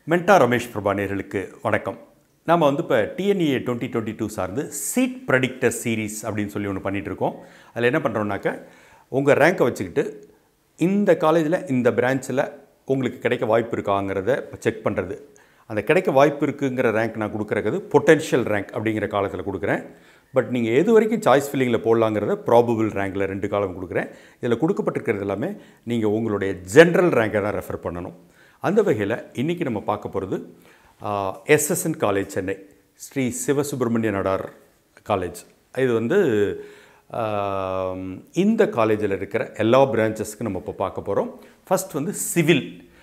மென்டா ரமேஷ் பிரபா நேயர்களுக்கு வணக்கம் நாம் வந்து இப்போ டிஎன்இஏ டுவெண்ட்டி டுவெண்ட்டி டூ சார்ந்து சீட் ப்ரெடிக்டர் சீரீஸ் அப்படின்னு சொல்லி ஒன்று பண்ணிகிட்டு இருக்கோம் அதில் என்ன பண்ணுறோம்னாக்க உங்கள் ரேங்கை வச்சுக்கிட்டு இந்த காலேஜில் இந்த பிரான்ச்சில் உங்களுக்கு கிடைக்க வாய்ப்பு இருக்காங்கிறத செக் பண்ணுறது அந்த கிடைக்க வாய்ப்பு இருக்குங்கிற ரேங்க் நான் கொடுக்குறது பொட்டென்ஷியல் ரேங்க் அப்படிங்கிற காலத்தில் கொடுக்குறேன் பட் நீங்கள் எது வரைக்கும் சாய்ஸ் ஃபில்லிங்கில் போடலாங்கிறத ப்ராபபிள் ரேங்கில் ரெண்டு காலம் கொடுக்குறேன் இதில் கொடுக்கப்பட்டிருக்கிறது எல்லாமே நீங்கள் உங்களுடைய ஜென்ரல் ரேங்கை தான் ரெஃபர் பண்ணணும் அந்த வகையில் இன்றைக்கி நம்ம பார்க்க போகிறது SSN college Chennai Sri Sivasubramania Nadar college இது வந்து ஆம், இந்த காலேஜில் இருக்கிற எல்லா பிரான்ச்சஸ்க்கும் நம்ம இப்போ பார்க்க போகிறோம் ஃபர்ஸ்ட் வந்து சிவில்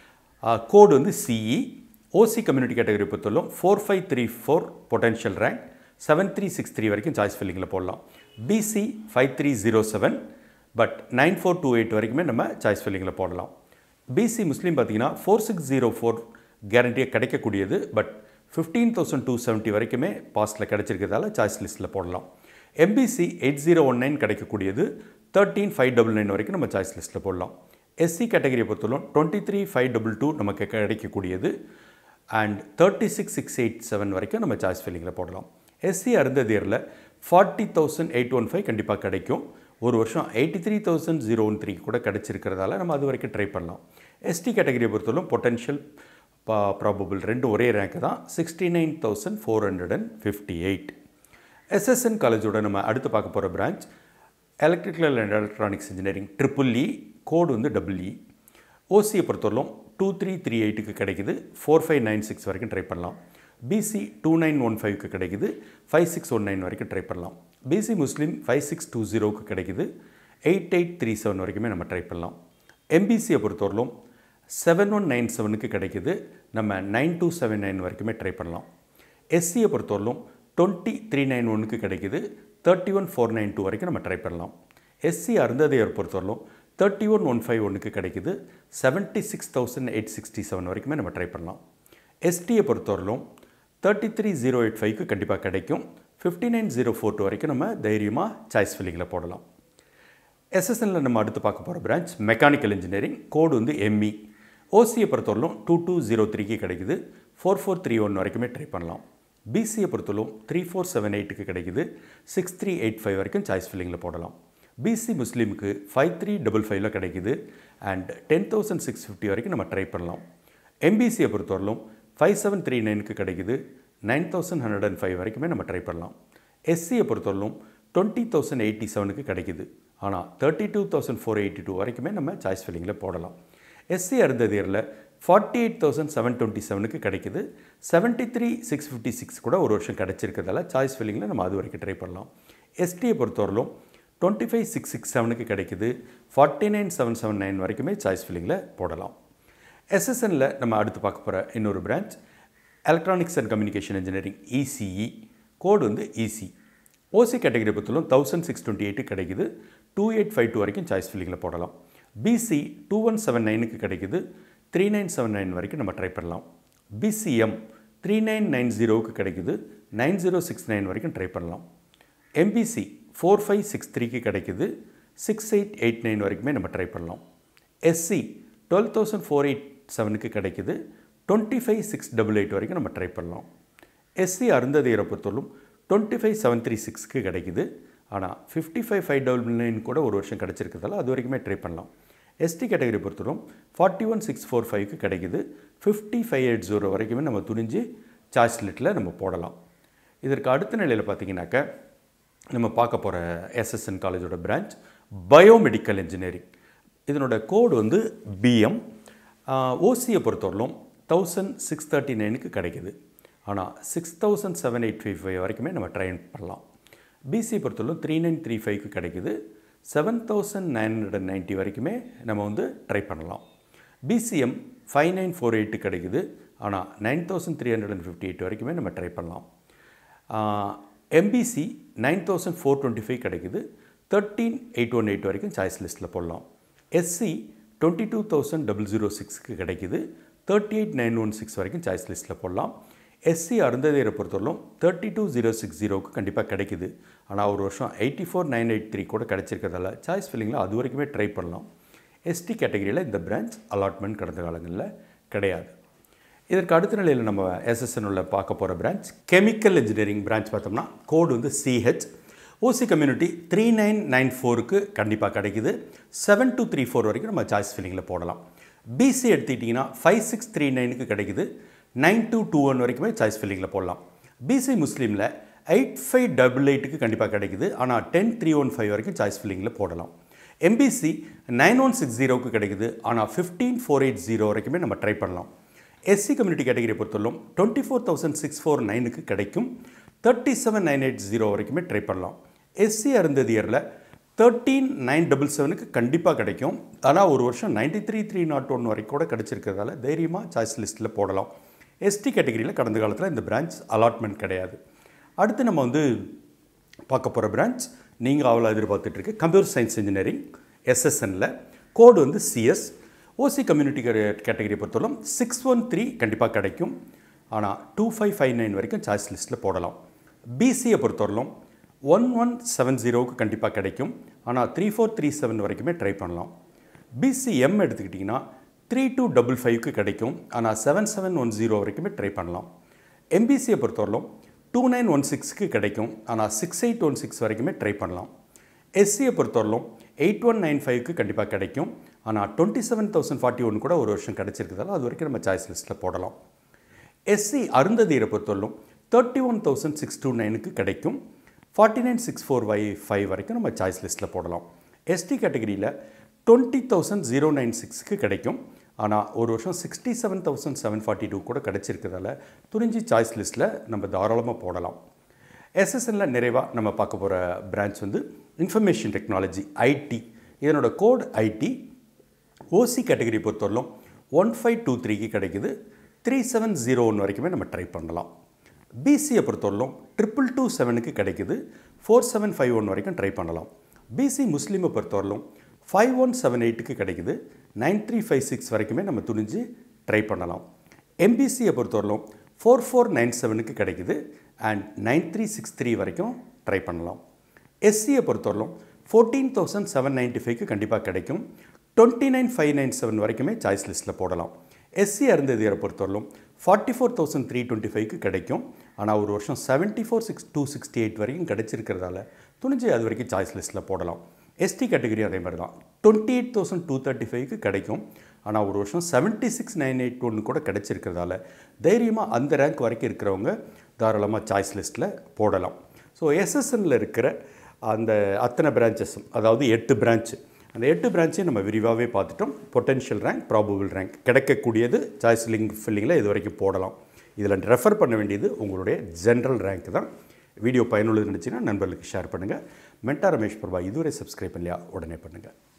கோடு வந்து சிஇ ஓசி கம்யூனிட்டி கேட்டகரி பொறுத்தவரைக்கும் four five three four potential rank seven three six three வரைக்கும் சாய்ஸ் ஃபில்லிங்கில் போடலாம் BC five three zero seven but nine four two eight வரைக்குமே நம்ம சாய்ஸ் ஃபில்லிங்கில் போடலாம் பிசி முஸ்லீம் பார்த்தீங்கன்னா ஃபோர் சிக்ஸ் ஜீரோ ஃபோர் கேரண்டியாக கிடைக்கக்கூடியது but fifteen thousand two seventy வரைக்குமே பாஸ்ட்டில் கிடைச்சிருக்கிறதால சாய்ஸ் லிஸ்ட்டில் போடலாம் MBC eight zero one nine கிடைக்கக்கூடியது தேர்ட்டீன் ஃபைவ் டபுள் நைன் வரைக்கும் நம்ம சாய்ஸ் லிஸ்ட்டில் போடலாம் எஸ்சி கேட்டகரியை பொறுத்தவரைக்கும் twenty three five double two நமக்கு கிடைக்கக்கூடியது and thirty six six eight seven வரைக்கும் நம்ம சாய்ஸ் ஃபில்லிங்கில் போடலாம் எஸ்சி அருந்ததியரில் forty thousand eight one five கண்டிப்பாக கிடைக்கும் ஒரு வருஷம் eighty three thousand zero one three கூட கிடச்சிருக்கிறதால நம்ம அது வரைக்கும் ட்ரை பண்ணலாம் எஸ்டி கேட்டகரியை பொறுத்தவரைக்கும் பொட்டன்ஷியல் ப்ராபபிள் ரெண்டு ஒரே ரேங்க் தான் sixty nine thousand four hundred and fifty eight SSN காலேஜோட நம்ம அடுத்து பார்க்க போகிற branch electrical and electronics engineering triple E code வந்து டபுள் இ ஓசியை பொறுத்தவரைக்கும் டூ த்ரீ த்ரீ எயிட்டுக்கு கிடைக்குது ஃபோர் ஃபைவ் நைன் சிக்ஸ் வரைக்கும் ட்ரை பண்ணலாம் பிசி டூ நைன் ஒன் ஃபைவ்க்கு கிடைக்குது ஃபைவ் சிக்ஸ் ஒன் நைன் வரைக்கும் ட்ரை பண்ணலாம் BC Muslim five six two ஜீரோவுக்கு கிடைக்குது எயிட் எயிட் த்ரீ செவன் வரைக்குமே நம்ம ட்ரை பண்ணலாம் எம்பிசியை பொறுத்தவரையிலும் செவன் ஒன் நைன் செவனுக்கு கிடைக்குது நம்ம நைன் டூ செவன் நைன் வரைக்குமே ட்ரை பண்ணலாம் எஸ்சியை பொறுத்தவரையிலும் டுவெண்ட்டி த்ரீ நைன் ஒனுக்கு கிடைக்குது thirty one four nine two வரைக்கும் நம்ம ட்ரை பண்ணலாம் எஸ்சி அருந்ததையர் பொறுத்தவரையிலும் தேர்ட்டி ஒன் ஒன் ஃபைவ் ஒன்றுக்கு கிடைக்குது seventy six thousand eight sixty seven வரைக்குமே நம்ம ட்ரை பண்ணலாம் எஸ்டியை பொறுத்தவரையிலும் தேர்ட்டி த்ரீ ஜீரோ எயிட் ஃபைவ்க்கு கண்டிப்பாக கிடைக்கும் fifty nine zero four two வரைக்கும் நம்ம தைரியமாக சாய்ஸ் ஃபில்லிங்கில் போடலாம் எஸ்எஸ்எல்ல நம்ம அடுத்து பார்க்க போகிற பிரான்ச் மெக்கானிக்கல் இன்ஜினியரிங் கோடு வந்து எம்இ ஓசியை பொறுத்தவரையிலும் டூ டூ ஜீரோ த்ரீக்கு கிடைக்குது ஃபோர் ஃபோர் த்ரீ ஒன் வரைக்குமே ட்ரை பண்ணலாம் பிசியை பொறுத்தவரையிலும் த்ரீ ஃபோர் செவன் எயிட்டுக்கு கிடைக்குது சிக்ஸ் த்ரீ எயிட் ஃபைவ் வரைக்கும் சாய்ஸ் ஃபில்லிங்கில் போடலாம் பிசி முஸ்லீமுக்கு ஃபைவ் த்ரீ டபுள் ஃபைவ்ல கிடைக்குது and ten thousand six fifty வரைக்கும் நம்ம ட்ரை பண்ணலாம் எம்பிசியை பொறுத்தவரையிலும் ஃபைவ் செவன் த்ரீ நைனுக்கு கிடைக்குது nine thousand hundred and five வரைக்குமே நம்ம ட்ரை பண்ணலாம் எஸ்சியை பொறுத்தவரையிலும் டுவெண்ட்டி தௌசண்ட் எயிட்டி செவனுக்கு கிடைக்குது ஆனால் thirty two thousand four eighty two வரைக்குமே நம்ம சாய்ஸ் ஃபில்லிங்கில் போடலாம் எஸ்சி அருந்ததியரில் forty eight thousand seven twenty செவனுக்கு கிடைக்குது seventy three six fifty six கூட ஒரு வருஷம் கிடச்சிருக்கிறதால சாய்ஸ் ஃபில்லிங்கில் நம்ம அது வரைக்கும் ட்ரை பண்ணலாம் எஸ்டியை பொறுத்தவரையிலும் டுவெண்ட்டி ஃபைவ் சிக்ஸ் சிக்ஸ் செவனுக்கு கிடைக்குது forty nine seven seven nine வரைக்குமே சாய்ஸ் ஃபில்லிங்கில் போடலாம் எஸ்எஸ்எனில் நம்ம அடுத்து பார்க்க போகிற இன்னொரு branch electronics and communication engineering ECE code வந்து இசி ஓசி கேட்டகரி பொறுத்தவரைக்கும் தௌசண்ட் சிக்ஸ் டுவெண்ட்டி எயிட்டு கிடைக்குது டூ எயிட் ஃபைவ் டூ வரைக்கும் சாய்ஸ் ஃபில்லிங்கில் போடலாம் பிசி டூ ஒன் செவன் நைனுக்கு கிடைக்குது த்ரீ நைன் செவன் நைன் வரைக்கும் நம்ம ட்ரை பண்ணலாம் பிசிஎம் த்ரீ நைன் நைன் ஜீரோவுக்கு கிடைக்குது நைன் ஜீரோ சிக்ஸ் நைன் வரைக்கும் ட்ரை பண்ணலாம் எம்பிசி ஃபோர் ஃபைவ் சிக்ஸ் த்ரீக்கு கிடைக்குது சிக்ஸ் எயிட் எயிட் நைன் வரைக்குமே நம்ம ட்ரை பண்ணலாம் SC twelve thousand four eight செவனுக்கு கிடைக்குது twenty five six double eight வரைக்கும் நம்ம ட்ரை பண்ணலாம் எஸ்சி அருந்ததியரை பொறுத்தவரைக்கும் டுவெண்ட்டி ஃபைவ் செவன் த்ரீ சிக்ஸ்க்கு கிடைக்குது ஆனால் fifty five five double nine கூட ஒரு வருஷம் கிடச்சிருக்கிறதால அது வரைக்குமே ட்ரை பண்ணலாம் எஸ்டி கேட்டகரி பொறுத்தவரைக்கும் ஃபார்ட்டி ஒன் சிக்ஸ் ஃபோர் ஃபைவ்க்கு கிடைக்குது ஃபிஃப்டி ஃபைவ் எயிட் ஜீரோ வரைக்குமே நம்ம துணிஞ்சு சார்ஜ் லிட்டில் நம்ம போடலாம் இதற்கு அடுத்த நிலையில் பார்த்தீங்கன்னாக்க நம்ம பார்க்க போகிற எஸ்எஸ்என் காலேஜோட பிரான்ச் பயோமெடிக்கல் இன்ஜினியரிங் இதனோட கோடு வந்து பிஎம் ஓசியை பொறுத்தவரையிலும் தௌசண்ட் சிக்ஸ் தேர்ட்டி நைனுக்கு கிடைக்குது ஆனால் six thousand seven eight five five வரைக்குமே நம்ம ட்ரைன் பண்ணலாம் பிசி பொறுத்தவரைக்கும் த்ரீ நைன் த்ரீ ஃபைவ்க்கு கிடைக்குது seven thousand nine hundred and ninety வரைக்குமே நம்ம வந்து ட்ரை பண்ணலாம் PCM five nine four eight கிடைக்குது ஆனால் nine thousand three hundred and fifty eight வரைக்குமே நம்ம ட்ரை பண்ணலாம் MBC nine thousand four twenty five கிடைக்குது தேர்ட்டீன் எயிட் ஒன் எயிட் வரைக்கும் சாய்ஸ் லிஸ்ட்டில் போடலாம் SC twenty two thousand double zero சிக்ஸ்க்கு கிடைக்குது thirty eight nine one six வரைக்கும் சாய்ஸ் லிஸ்ட்டில் போடலாம் எஸ்சி அருந்ததியரை பொறுத்தவரைக்கும் தேர்ட்டி டூ ஜீரோ சிக்ஸ் ஜீரோவுக்கு கண்டிப்பாக கிடைக்குது ஆனால் ஒரு வருஷம் eighty four nine eight three கூட கிடச்சிருக்கிறதால சாய்ஸ் ஃபில்லிங்கில் அது வரைக்குமே ட்ரை பண்ணலாம் எஸ்டி கேட்டகரியில் இந்த பிரான்ச் அலாட்மெண்ட் கடந்த காலங்களில் கிடையாது இதற்கு அடுத்த நிலையில் நம்ம எஸ்எஸ்என் உள்ள பார்க்க போகிற பிரான்ச் கெமிக்கல் இன்ஜினியரிங் பிரான்ச் பார்த்தோம்னா கோடு வந்து CH OC community three nine nine ஃபோருக்கு கண்டிப்பாக கிடைக்குது செவன் டூ த்ரீ ஃபோர் வரைக்கும் நம்ம சாய்ஸ் ஃபில்லிங்கில் போடலாம் பிசி எடுத்துக்கிட்டிங்கன்னா ஃபைவ் சிக்ஸ் த்ரீ நைனுக்கு கிடைக்குது நைன் டூ டூ ஒன் வரைக்குமே சாய்ஸ் ஃபில்லிங்கில் போடலாம் பிசி முஸ்லீமில் எயிட் ஃபைவ் டபுள் எயிட்டுக்கு கண்டிப்பாக கிடைக்குது ஆனால் டென் த்ரீ ஒன் ஃபைவ் வரைக்கும் சாய்ஸ் ஃபில்லிங்கில் போடலாம் எம்பிசி நைன் ஒன் சிக்ஸ் ஜீரோக்கு கிடைக்குது ஆனால் ஃபிஃப்டீன் ஃபோர் எயிட் ஜீரோ வரைக்குமே நம்ம ட்ரை பண்ணலாம் எஸ்சி கம்யூனிட்டி கேட்டகரி பொறுத்தவரைக்கும் twenty four thousand six four நைனுக்கு கிடைக்கும் thirty seven nine eight zero வரைக்குமே ட்ரை பண்ணலாம் எஸ்சி அருந்ததியரில் தேர்ட்டீன் நைன் டபுள் செவனுக்கு கண்டிப்பாக கிடைக்கும் ஆனால் ஒரு வருஷம் ninety three three nought one வரைக்கும் கூட கிடச்சிருக்கிறதால தைரியமாக சாய்ஸ் லிஸ்ட்டில் போடலாம் எஸ்டி கேட்டகரியில் கடந்த காலத்தில் இந்த பிரான்ச் அலாட்மெண்ட் கிடையாது அடுத்து நம்ம வந்து பார்க்க போகிற பிரான்ச் நீங்கள் அவ்வளோ எதிர்பார்த்துட்டு இருக்கு கம்ப்யூட்டர் சயின்ஸ் இன்ஜினியரிங் எஸ்எஸ்எனில் கோடு வந்து சிஎஸ் ஓசி கம்யூனிட்டி கேட்டகரி பொறுத்தவரைக்கும் சிக்ஸ் ஒன் த்ரீ கண்டிப்பாக கிடைக்கும் ஆனால் டூ ஃபைவ் ஃபைவ் நைன் வரைக்கும் சாய்ஸ் லிஸ்ட்டில் போடலாம் பிசியை பொறுத்தவரைக்கும் ஒன் ஒன் செவன் ஜீரோவுக்கு கண்டிப்பாக கிடைக்கும் ஆனால் த்ரீ ஃபோர் த்ரீ செவன் வரைக்குமே ட்ரை பண்ணலாம் பிசிஎம் எடுத்துக்கிட்டிங்கன்னா த்ரீ டூ டபுள் ஃபைவ்க்கு கிடைக்கும் ஆனால் செவன் செவன் ஒன் ஜீரோ வரைக்குமே ட்ரை பண்ணலாம் எம்பிசியை பொறுத்தவரைக்கும் டூ நைன் ஒன் சிக்ஸ்க்கு கிடைக்கும் ஆனால் சிக்ஸ் எயிட் ஒன் சிக்ஸ் வரைக்குமே ட்ரை பண்ணலாம் எஸ்சியை பொறுத்தவரைக்கும் எயிட் ஒன் நைன் ஃபைவ்க்கு கண்டிப்பாக கிடைக்கும் ஆனால் twenty seven thousand forty one கூட ஒரு வருஷம் கிடச்சிருக்குதால அது வரைக்கும் நம்ம சாய்ஸ் லிஸ்ட்டில் போடலாம் எஸ்சி அருந்ததியரை பொறுத்தவரைக்கும் thirty one thousand six two நைனுக்கு கிடைக்கும் forty nine six four five five வரைக்கும் நம்ம சாய்ஸ் லிஸ்ட்டில் போடலாம் எஸ்டி கேட்டகரியில் டுவெண்ட்டி தௌசண்ட் ஜீரோ நைன் சிக்ஸ்க்கு கிடைக்கும் ஆனால் ஒரு வருஷம் sixty seven thousand seven forty two கூட கிடச்சிருக்கிறதால துணிஞ்சி சாய்ஸ் லிஸ்ட்டில் நம்ம தாராளமாக போடலாம் எஸ்எஸ்எனில் நிறைவாக நம்ம பார்க்க போகிற பிரான்ச் வந்து இன்ஃபர்மேஷன் டெக்னாலஜி ஐடி இதனோட கோட் ஐடி ஓசி கேட்டகரி பொறுத்தவரைக்கும் ஒன் ஃபைவ் டூ த்ரீக்கு கிடைக்குது த்ரீ செவன் ஜீரோ ஒன் வரைக்குமே நம்ம ட்ரை பண்ணலாம் பிசியை பொறுத்தவரைக்கும் ட்ரிபிள் டூ செவனுக்கு கிடைக்குது ஃபோர் செவன் ஃபைவ் ஒன் வரைக்கும் ட்ரை பண்ணலாம் பிசி முஸ்லீமை பொறுத்தவரைக்கும் ஃபைவ் ஒன் செவன் எயிட்டுக்கு கிடைக்குது நைன் த்ரீ ஃபைவ் சிக்ஸ் வரைக்குமே நம்ம துணிஞ்சு ட்ரை பண்ணலாம் எம்பிசியை பொறுத்தவரைக்கும் ஃபோர் ஃபோர் நைன் செவனுக்கு கிடைக்குது and nine three six three வரைக்கும் ட்ரை பண்ணலாம் எஸ்சியை பொறுத்தவரைக்கும் ஃபோர்டீன் தௌசண்ட் செவன் நைன்ட்டி ஃபைவ்க்கு கண்டிப்பாக கிடைக்கும் twenty nine five nine seven வரைக்குமே சாய்ஸ் லிஸ்ட்டில் போடலாம் எஸ்சி அருந்ததியரை பொறுத்தவரைக்கும் forty four thousand three twenty ஃபைவ்க்கு கிடைக்கும் ஆனால் ஒரு வருஷம் seventy four six two sixty eight வரைக்கும் கிடைச்சிருக்கிறதால துணிஞ்சு அது வரைக்கும் சாய்ஸ் லிஸ்ட்டில் போடலாம் எஸ்டி கேட்டகரி அதே மாதிரி தான் twenty eight thousand two thirty ஃபைவ்க்கு கிடைக்கும் ஆனால் ஒரு வருஷம் செவன்ட்டி சிக்ஸ் நைன் எயிட் ஒன்று கூட கிடைச்சிருக்கிறதால தைரியமாக அந்த ரேங்க் வரைக்கும் இருக்கிறவங்க தாராளமாக சாய்ஸ் லிஸ்ட்டில் போடலாம் ஸோ எஸ்எஸ்எனில் இருக்கிற அந்த அத்தனை பிரான்ச்சஸும் அதாவது எட்டு பிரான்ச் அந்த எட்டு பிரான்ச்சையும் நம்ம விரிவாகவே பார்த்துட்டோம் பொட்டென்ஷியல் ரேங்க் ப்ராபபிள் ரேங்க் கிடைக்கக்கூடியது சாய்ஸ் லிங்க் ஃபில்லிங்கில் இது வரைக்கும் போடலாம் இதில் ரெஃபர் பண்ண வேண்டியது உங்களுடைய ஜென்ரல் ரேங்க் தான் வீடியோ பயனுள்ளது இருந்துச்சுன்னா நண்பர்களுக்கு ஷேர் பண்ணுங்கள் மென்டா ரமேஷ் பிரபா இதுவரை சப்ஸ்கிரைப் பண்ணலையா உடனே பண்ணுங்கள்